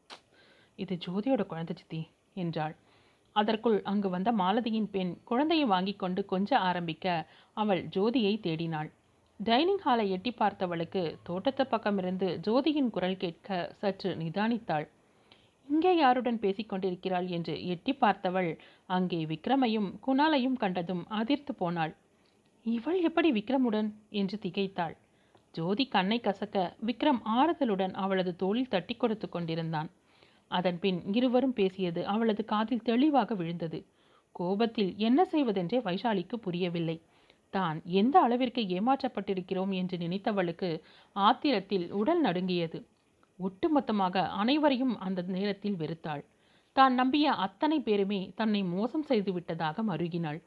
இது ஜோதியோட குழந்தை சித்தி என்றாள் அதற்குள் அங்கு வந்த மாலதியின் பெண் குழந்தையை வாங்கிக் கொண்டு கொஞ்ச ஆரம்பிக்க அவள் ஜோதியை தேடினாள் டைனிங் ஹாலை எட்டி பார்த்தவளுக்கு தோட்டத்து பக்கமிருந்து ஜோதியின் குரல் கேட்க சற்று நிதானித்தாள் இங்கே யாருடன் பேசிக்கொண்டிருக்கிறாள் என்று எட்டி பார்த்தவள் அங்கே விக்ரமையும் குணாலையும் கண்டதும் அதிர்த்து போனாள் இவள் எப்படி விக்ரமுடன் என்று திகைத்தாள் ஜோதி கண்ணை கசக்க விக்ரம் ஆறுதலுடன் அவளது தோளில் தட்டி கொடுத்து கொண்டிருந்தான் அதன் பின் இருவரும் பேசியது அவளது காதில் தெளிவாக விழுந்தது கோபத்தில் என்ன செய்வதென்றே வைஷாலிக்கு புரியவில்லை தான் எந்த அளவிற்கு ஏமாற்றப்பட்டிருக்கிறோம் என்று நினைத்தவளுக்கு ஆத்திரத்தில் உடல் நடுங்கியது ஒட்டுமொத்தமாக அனைவரையும் அந்த நேரத்தில் வெறுத்தாள் தான் நம்பிய அத்தனை பேருமே தன்னை மோசம் செய்து விட்டதாக மருகினாள்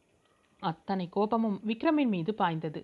அத்தனை கோபமும் விக்ரமின் மீது பாய்ந்தது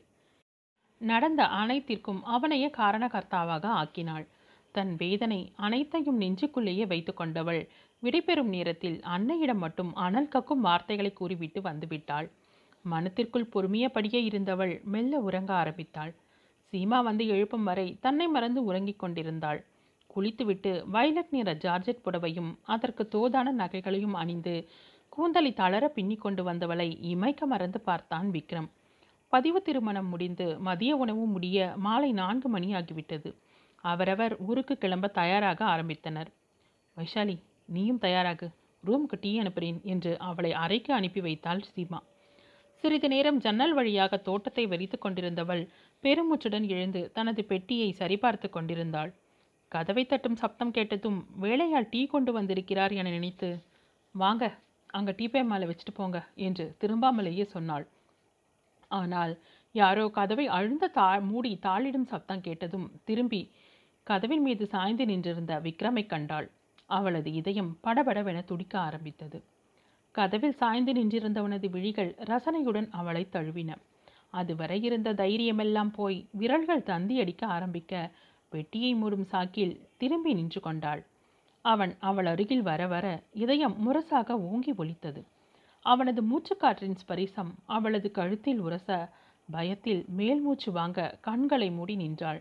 நடந்த அனைத்திற்கும் அவனையே காரணகர்த்தாவாக ஆக்கினாள் தன் வேதனை அனைத்தையும் நெஞ்சுக்குள்ளேயே வைத்து கொண்டவள் விடைபெறும் நேரத்தில் அன்னையிடம் மட்டும் அனல் கக்கும் வார்த்தைகளை கூறிவிட்டு வந்துவிட்டாள் மனத்திற்குள் பொறுமையபடியே இருந்தவள் மெல்ல உறங்க ஆரம்பித்தாள் சீமா வந்து எழுப்பும் வரை தன்னை மறந்து உறங்கிக் கொண்டிருந்தாள் குளித்துவிட்டு வயலட் நிற ஜார்ஜெட் புடவையும் அதற்கு தோதான நகைகளையும் அணிந்து கூந்தலை தளர பின்னி கொண்டு வந்தவளை இமைக்க மறந்து பார்த்தான் விக்ரம் பதிவு திருமணம் முடிந்து மதிய உணவு முடிய மாலை நான்கு மணி ஆகிவிட்டது அவரவர் ஊருக்கு கிளம்ப தயாராக ஆரம்பித்தனர் வைஷாலி நீயும் தயாராகு ரூமுக்கு டீ அனுப்புகிறேன் என்று அவளை அறைக்கு அனுப்பி வைத்தாள் சீமா சிறிது நேரம் ஜன்னல் வழியாக தோட்டத்தை வெறித்து கொண்டிருந்தவள் பெருமூச்சுடன் எழுந்து தனது பெட்டியை சரிபார்த்து கொண்டிருந்தாள் கதவை தட்டும் சப்தம் கேட்டதும் வேலையாள் டீ கொண்டு வந்திருக்கிறார் என நினைத்து வாங்க அங்கே டீ பே மேலே வச்சுட்டு போங்க என்று திரும்பாமலேயே சொன்னாள் ஆனால் யாரோ கதவை அழுந்த தா மூடி தாளிடும் சப்தம் கேட்டதும் திரும்பி கதவின் மீது சாய்ந்து நின்றிருந்த விக்ரமை கண்டாள் அவளது இதயம் படபடவென துடிக்க ஆரம்பித்தது கதவில் சாய்ந்து நின்றிருந்தவனது விழிகள் ரசனையுடன் அவளை தழுவின அதுவரை இருந்த தைரியமெல்லாம் போய் விரல்கள் தந்தி அடிக்க ஆரம்பிக்க பெட்டியை மூடும் சாக்கில் திரும்பி நின்று கொண்டாள் அவன் அவள் அருகில் வர வர இதயம் முரசாக ஓங்கி ஒலித்தது அவனது மூச்சுக்காற்றின் ஸ்பரிசம் அவளது கழுத்தில் உரச பயத்தில் மேல் மூச்சு வாங்க கண்களை மூடி நின்றாள்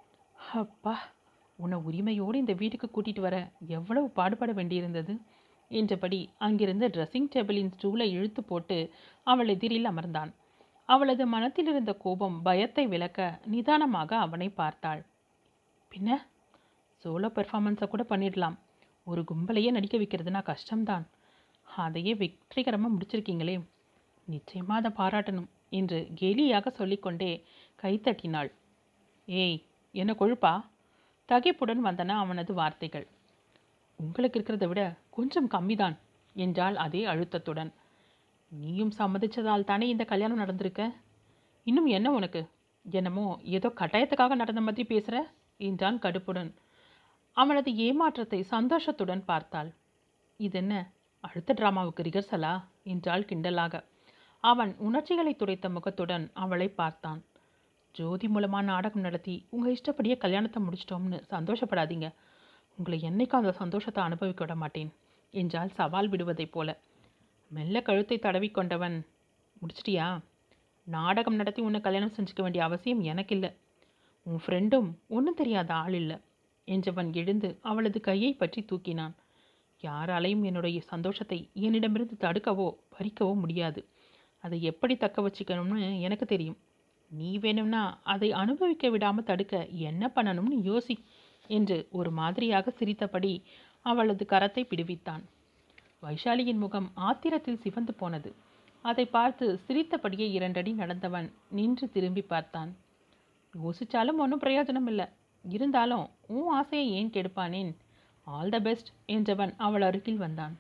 அப்பா உன்னை உரிமையோடு இந்த வீட்டுக்கு கூட்டிட்டு வர எவ்வளவு பாடுபட வேண்டியிருந்தது என்றபடி அங்கிருந்த ட்ரெஸ்ஸிங் டேபிளின் ஸ்டூலை இழுத்து போட்டு அவள் எதிரில் அமர்ந்தான் அவளது மனத்தில் இருந்த கோபம் பயத்தை விளக்க நிதானமாக அவனை பார்த்தாள் பின்ன சோலோ பெர்ஃபார்மன்ஸை கூட பண்ணிடலாம் ஒரு கும்பலையே நடிக்க வைக்கிறதுனா கஷ்டம்தான் அதையே வெற்றிகரமாக முடிச்சிருக்கீங்களே நிச்சயமாக அதை பாராட்டணும் என்று கேலியாக சொல்லிக்கொண்டே கைத்தட்டினாள் ஏய் என்ன கொழுப்பா தகைப்புடன் வந்தன அவனது வார்த்தைகள் உங்களுக்கு இருக்கிறத விட கொஞ்சம் கம்மிதான் என்றாள் அதே அழுத்தத்துடன் நீயும் சம்மதிச்சதால் தானே இந்த கல்யாணம் நடந்திருக்க இன்னும் என்ன உனக்கு என்னமோ ஏதோ கட்டாயத்துக்காக நடந்த மாதிரி பேசுகிற என்றான் கடுப்புடன் அவனது ஏமாற்றத்தை சந்தோஷத்துடன் பார்த்தாள் இதென்ன அடுத்த டிராமாவுக்கு ரிகர்சலா என்றாள் கிண்டலாக அவன் உணர்ச்சிகளை துடைத்த முகத்துடன் அவளை பார்த்தான் ஜோதி மூலமாக நாடகம் நடத்தி உங்கள் இஷ்டப்படியே கல்யாணத்தை முடிச்சிட்டோம்னு சந்தோஷப்படாதீங்க உங்களை என்னைக்கும் அந்த சந்தோஷத்தை அனுபவிக்க விட மாட்டேன் என்றால் சவால் விடுவதைப் போல மெல்ல கழுத்தை தடவி கொண்டவன் முடிச்சிட்டியா நாடகம் நடத்தி உன்னை கல்யாணம் செஞ்சுக்க வேண்டிய அவசியம் எனக்கு இல்லை உன் ஃப்ரெண்டும் ஒன்றும் தெரியாத ஆள் இல்லை என்றவன் எழுந்து அவளது கையை பற்றி தூக்கினான் யாராலையும் என்னுடைய சந்தோஷத்தை என்னிடமிருந்து தடுக்கவோ பறிக்கவோ முடியாது அதை எப்படி தக்க வச்சுக்கணும்னு எனக்கு தெரியும் நீ வேணும்னா அதை அனுபவிக்க விடாமல் தடுக்க என்ன பண்ணணும்னு யோசி என்று ஒரு மாதிரியாக சிரித்தபடி அவளது கரத்தை பிடிவித்தான் வைஷாலியின் முகம் ஆத்திரத்தில் சிவந்து போனது அதை பார்த்து சிரித்தபடியே இரண்டடி நடந்தவன் நின்று திரும்பி பார்த்தான் யோசிச்சாலும் ஒன்றும் பிரயோஜனம் இல்லை இருந்தாலும் உன் ஆசையை ஏன் கெடுப்பானேன் ஆல் த பெஸ்ட் என்றவன் அவள் அருகில் வந்தான்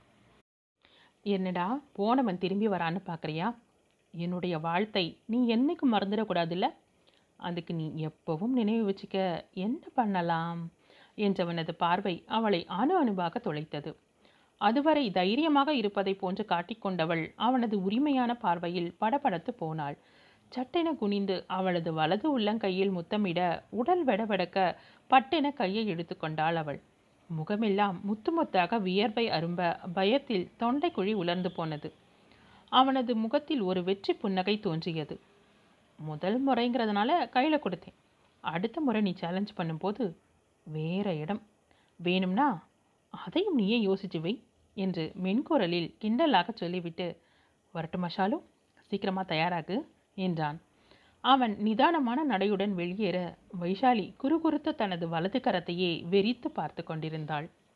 என்னடா போனவன் திரும்பி வரான்னு பார்க்குறியா என்னுடைய வாழ்த்தை நீ என்னைக்கும் மறந்துடக்கூடாதுல்ல அதுக்கு நீ எப்பவும் நினைவு வச்சுக்க என்ன பண்ணலாம் என்றவனது பார்வை அவளை அணு அணுவாக தொலைத்தது அதுவரை தைரியமாக இருப்பதை போன்று காட்டிக்கொண்டவள் அவனது உரிமையான பார்வையில் படபடத்து போனாள் சட்டென குனிந்து அவளது வலது உள்ளங்கையில் முத்தமிட உடல் வெடவெடக்க பட்டென கையை எடுத்துக்கொண்டாள் அவள் முகமெல்லாம் முத்து முத்தாக வியர்வை அரும்ப பயத்தில் தொண்டைக்குழி உலர்ந்து போனது அவனது முகத்தில் ஒரு வெற்றி புன்னகை தோன்றியது முதல் முறைங்கிறதுனால கையில் கொடுத்தேன் அடுத்த முறை நீ சேலஞ்ச் பண்ணும்போது வேற இடம் வேணும்னா அதையும் நீயே யோசிச்சு வை என்று மென்குரலில் கிண்டலாக சொல்லிவிட்டு வரட்டு மஷாலு சீக்கிரமாக தயாராகு என்றான் அவன் நிதானமான நடையுடன் வெளியேற வைஷாலி குறுகுறுத்த தனது வலது கரத்தையே வெறித்து பார்த்து கொண்டிருந்தாள்